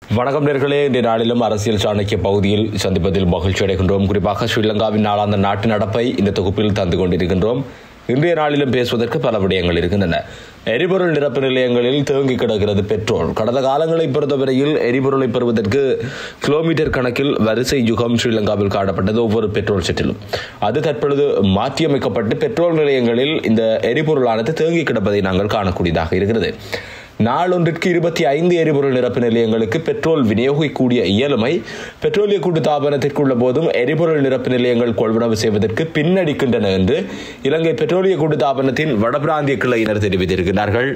வணக்கம் நேர்களே இன்றைய நாளிலும் அரசியல் சாணக்கிய பகுதியில் சந்திப்பதில் மகிழ்ச்சி அடைகின்றோம் குறிப்பாக ஸ்ரீலங்காவின் நாளாந்த நாட்டு நடப்பை இந்த தொகுப்பில் தந்து கொண்டிருக்கின்றோம் இன்றைய நாளிலும் பேசுவதற்கு பல விடயங்கள் இருக்கின்றன எரிபொருள் நிரப்பு நிலையங்களில் தேங்கி கிடக்கிறது பெட்ரோல் கடந்த காலங்களை பொறுத்தவரையில் எரிபொருளை பெறுவதற்கு கிலோமீட்டர் கணக்கில் வரிசை யுகம் ஸ்ரீலங்காவில் காணப்பட்டது ஒவ்வொரு பெட்ரோல் செட்டிலும் அது தற்பொழுது மாற்றியமைக்கப்பட்டு பெட்ரோல் நிலையங்களில் இந்த எரிபொருளானது தேங்கி கிடப்பதை நாங்கள் காணக்கூடியதாக இருக்கிறது நாளொன்றிற்கு இருபத்தி ஐந்து எரிபொருள் நிரப்பு நிலையங்களுக்கு பெட்ரோல் விநியோகிக்கக்கூடிய இயலுமை பெட்ரோலிய கூட்டு தாபனத்திற்குள்ள போதும் எரிபொருள் நிரப்பு நிலையங்கள் கொள்வனவு செய்வதற்கு பின்னடிக்கின்றன என்று இலங்கை பெட்ரோலிய கூட்டு தாபனத்தின் வடபிராந்திய கிளையினர் தெரிவித்திருக்கிறார்கள்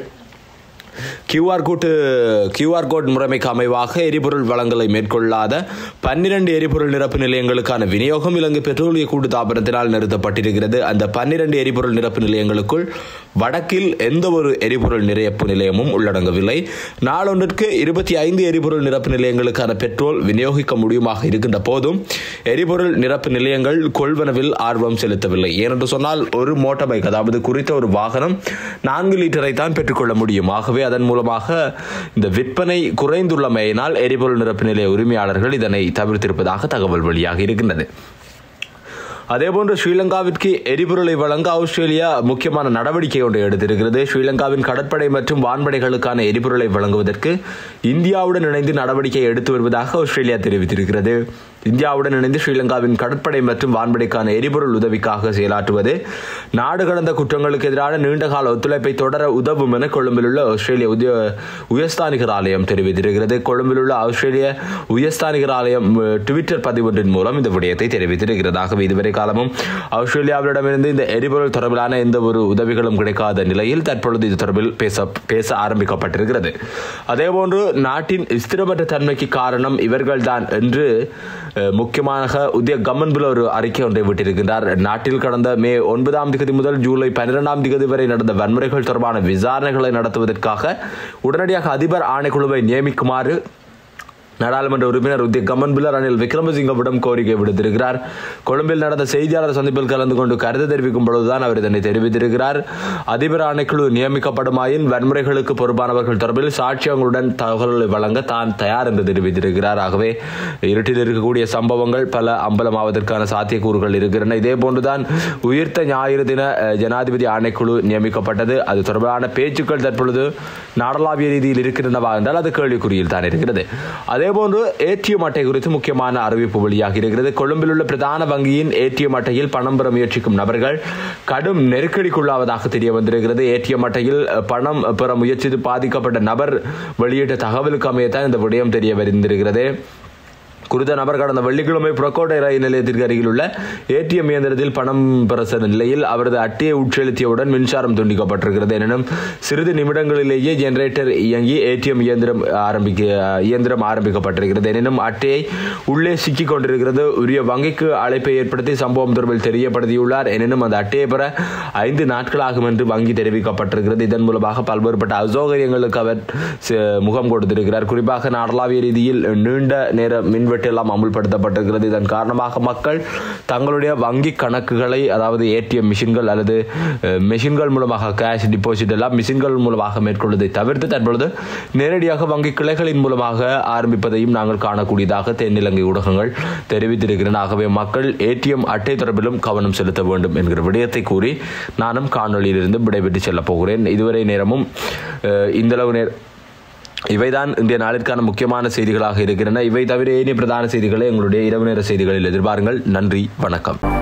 கியூஆர் கோட்டு கியூஆர் கோட் முறைமைக்கு அமைவாக எரிபொருள் வளங்களை மேற்கொள்ளாத பன்னிரண்டு எரிபொருள் நிரப்பு நிலையங்களுக்கான விநியோகம் இலங்கை பெட்ரோலிய கூட்டு தாபனத்தினால் நிறுத்தப்பட்டிருக்கிறது அந்த பன்னிரண்டு எரிபொருள் நிரப்பு நிலையங்களுக்குள் வடக்கில் எந்த ஒரு எரிபொருள் நிரப்பு நிலையமும் உள்ளடங்கவில்லை நாளொன்றிற்கு இருபத்தி ஐந்து எரிபொருள் நிரப்பு நிலையங்களுக்கான பெட்ரோல் விநியோகிக்க முடியுமாக இருக்கின்ற போதும் எரிபொருள் நிரப்பு நிலையங்கள் கொள்வனவில் ஆர்வம் செலுத்தவில்லை ஏனென்று சொன்னால் ஒரு மோட்டார் பைக் அதாவது குறித்த ஒரு வாகனம் நான்கு லிட்டரை தான் பெற்றுக்கொள்ள முடியும் ஆகவே அதன் மூலமாக இந்த விற்பனை குறைந்துள்ளமையினால் எரிபொருள் நிரப்பு நிலைய உரிமையாளர்கள் இதனை தவிர்த்திருப்பதாக தகவல் வெளியாக இருக்கின்றது அதேபோன்று ஸ்ரீலங்காவிற்கு எரிபொருளை வழங்க ஆஸ்திரேலியா முக்கியமான நடவடிக்கை ஒன்றை எடுத்திருக்கிறது ஸ்ரீலங்காவின் கடற்படை மற்றும் வான்படைகளுக்கான எரிபொருளை வழங்குவதற்கு இந்தியாவுடன் இணைந்து நடவடிக்கை எடுத்து வருவதாக ஆஸ்திரேலியா தெரிவித்திருக்கிறது இந்தியாவுடன் இணைந்து ஸ்ரீலங்காவின் கடற்படை மற்றும் வான்படைக்கான எரிபொருள் உதவிக்காக செயலாற்றுவது நாடு கடந்த குற்றங்களுக்கு எதிரான நீண்டகால ஒத்துழைப்பை தொடர உதவும் என கொழும்பில் உள்ள ஆஸ்திரேலிய உதய உயர்ஸ்தானிகர் ஆலயம் தெரிவித்திருக்கிறது கொழும்பில் உள்ள ஆஸ்திரேலிய உயர்ஸ்தானிகர் ஆலயம் அஹ், ட்விட்டர் பதிவொன்றின் மூலம் இந்த விடயத்தை தெரிவித்திருக்கிறது ஆகவே இதுவரை காலமும் ஆஸ்திரேலியாவிடமிருந்து இந்த எரிபொருள் தொடர்பிலான எந்த ஒரு உதவிகளும் கிடைக்காத நிலையில் தற்பொழுது இது தொடர்பில் பேச பேச ஆரம்பிக்கப்பட்டிருக்கிறது அதேபோன்று நாட்டின் ஸ்திரமற்ற தன்மைக்கு காரணம் இவர்கள்தான் என்று அஹ், முக்கியமாக உதய கம்மன்புல ஒரு அறிக்கை ஒன்றை விட்டிருக்கின்றார் நாட்டில் கடந்த மே ஒன்பதாம் தேதி முதல் ஜூலை பன்னிரெண்டாம் தேதி வரை நடந்த வன்முறைகள் தொடர்பான விசாரணைகளை நடத்துவதற்காக உடனடியாக அதிபர் ஆணைக்குழுவை நியமிக்குமாறு நாடாளுமன்ற உறுப்பினர் உத்திய கமன்பில ரணில் விக்ரமசிங்கவிடம் கோரிக்கை விடுத்திருக்கிறார் கொழும்பில் நடந்த செய்தியாளர் சந்திப்பில் கலந்து கொண்டு கருத்து தெரிவிக்கும் பொழுதுதான் அவர் இதனை தெரிவித்திருக்கிறார் அதிபர் ஆணைக்குழு நியமிக்கப்படுமாயின் வன்முறைகளுக்கு பொறுப்பானவர்கள் தொடர்பில் சாட்சியங்களுடன் தகவல்களை வழங்க தான் தயார் என்று தெரிவித்திருக்கிறார் ஆகவே இருட்டில் இருக்கக்கூடிய சம்பவங்கள் பல அம்பலமாவதற்கான சாத்தியக்கூறுகள் இருக்கின்றன இதே போன்றுதான் உயிர்த்த ஞாயிறு தின அஹ், ஜனாதிபதி ஆணைக்குழு நியமிக்கப்பட்டது அது தொடர்பான பேச்சுக்கள் தற்பொழுது நாடளாவிய ரீதியில் இருக்கின்றனவா என்றால் அது கேள்விக்குறியில் தான் இருக்கிறது அதேபோன்று ஏடிஎம் அட்டை குறித்து முக்கியமான அறிவிப்பு வெளியாகி இருக்கிறது கொழும்பில் உள்ள பிரதான வங்கியின் ஏடிஎம் அட்டையில் பணம் பெற முயற்சிக்கும் நபர்கள் கடும் நெருக்கடிக்குள்ளாவதாக தெரிய வந்திருக்கிறது ஏடிஎம் அட்டையில் அஹ், பணம் பெற முயற்சித்து பாதிக்கப்பட்ட நபர் வெளியிட்ட தகவலுக்கு அமையத்தான் இந்த விடயம் தெரிய வந்திருக்கிறது குறித்த நபர் கடந்த வெள்ளிக்கிழமை புறக்கோட்டை ரயில் நிலையத்திற்கு அருகில் உள்ள ஏடிஎம் இயந்திரத்தில் பணம் பெற சென்ற நிலையில் அவரது அட்டையை உட்செலுத்தியவுடன் மின்சாரம் துண்டிக்கப்பட்டிருக்கிறது எனினும் சிறிது நிமிடங்களிலேயே ஜெனரேட்டர் இயங்கி ஏடிஎம் இயந்திரம் ஆரம்பிக்க இயந்திரம் ஆரம்பிக்கப்பட்டிருக்கிறது எனினும் அட்டையை உள்ளே சிக்கிக் கொண்டிருக்கிறது உரிய வங்கிக்கு அழைப்பை ஏற்படுத்தி சம்பவம் தொடர்பில் தெரியப்படுத்தியுள்ளார் எனினும் அந்த அட்டையை பெற ஐந்து நாட்களாகும் என்று வங்கி தெரிவிக்கப்பட்டிருக்கிறது இதன் மூலமாக பல்வேறுபட்ட அசௌகரியங்களுக்கு அவர் ச- முகம் கொடுத்திருக்கிறார் குறிப்பாக நாடளாவிய ரீதியில் நீண்ட நேர மின்வெட்டு எல்லாம் அமுல்படுத்தப்பட்டிருக்கிறது இதன் காரணமாக மக்கள் தங்களுடைய வங்கி கணக்குகளை அதாவது ஏடிஎம் மிஷின்கள் அல்லது அஹ், மிஷின்கள் மூலமாக கேஷ் டிபாசிட் எல்லாம் மிஷின்கள் மூலமாக மேற்கொள்வதை தவிர்த்து தற்பொழுது நேரடியாக வங்கி கிளைகளின் மூலமாக ஆரம்பிப்பதையும் நாங்கள் காணக்கூடியதாக தென்னிலங்கை ஊடகங்கள் தெரிவித்திருக்கின்றன ஆகவே மக்கள் ஏடிஎம் அட்டை தொடர்பிலும் கவனம் செலுத்த வேண்டும் என்கிற விடயத்தை கூறி நானும் காணொளியிலிருந்து விடைபெற்று செல்லப் போகிறேன் இதுவரை நேரமும் அஹ், இந்தளவு நேர இவைதான் இன்றைய நாளிற்கான முக்கியமான செய்திகளாக இருக்கின்றன இவை தவிர ஏனைய பிரதான செய்திகளை எங்களுடைய இரவு நேர செய்திகளில் எதிர்பாருங்கள் நன்றி வணக்கம்